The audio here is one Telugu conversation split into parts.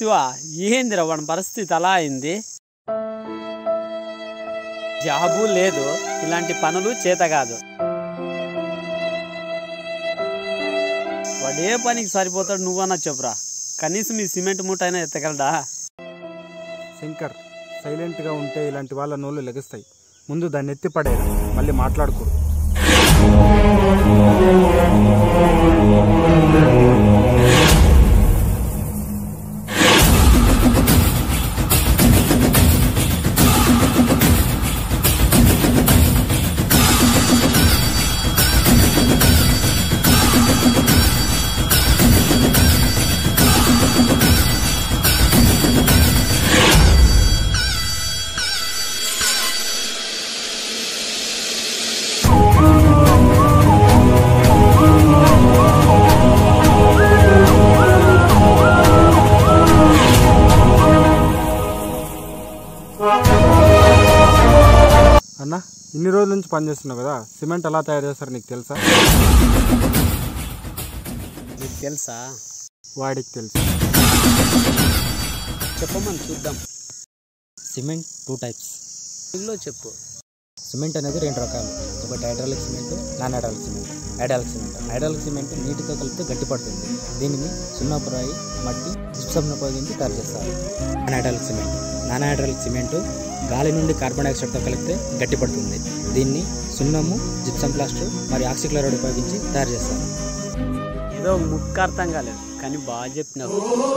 శివ ఏందిరా వాడి పరిస్థితి అలా అయింది జాబు లేదు ఇలాంటి పనులు చేత కాదు వాడు ఏ పనికి సరిపోతాడు నువ్వన్నా చెప్పురా కనీసం ఈ సిమెంట్ మూట అయినా ఎత్తగలడా శంకర్ సైలెంట్గా ఉంటే ఇలాంటి వాళ్ళ నోళ్ళు లెగుస్తాయి ముందు దాన్ని ఎత్తి పడేయరా మళ్ళీ మాట్లాడకూడదు అన్న ఇన్ని రోజుల నుంచి పనిచేస్తున్నావు కదా సిమెంట్ ఎలా తయారు చేస్తారు నీకు తెలుసా నీకు తెలుసా వాడికి తెలుసు చెప్పమని చూద్దాం సిమెంట్ టూ టైప్స్ తెలుగులో చెప్పు సిమెంట్ అనేది రెండు రకాలు ఒకటి hydraulic cement non hydraulic cement hydraulic cement hydraulic cement నీటితో కలిపితే గట్టిపడుతుంది దీనిని సున్నపు రాయి మట్టి జిప్సంను ఉపయోగించి తయారు చేస్తారు non hydraulic cement non hydraulic cement గాలి నుండి కార్బన్ డైఆక్సైడ్తో కలిపితే గట్టిపడుతుంది దీన్ని సున్నము జిప్సం ప్లాస్టర్ మరియు ఆక్సిక్లోరైడ్ ఉపయోగించి తయారు చేస్తారు ఏదో ముక్క అర్థం కాలేదు కానీ బాగా చెప్పినావు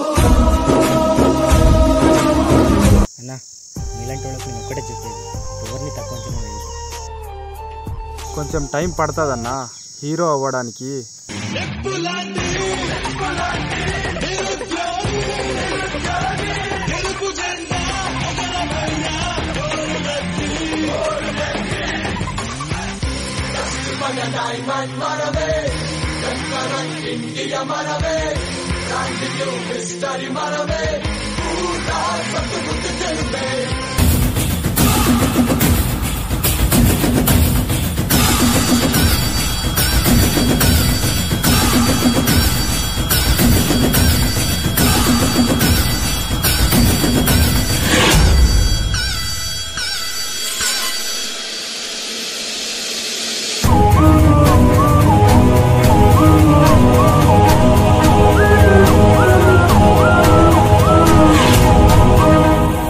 అన్న మీలాంటి వాళ్ళకి నేను ఒక్కటే చెప్పేది ఎవరిని తక్కువ అంచనా వేయదు కొంచెం టైం పడుతుందన్న హీరో అవ్వడానికి మనమే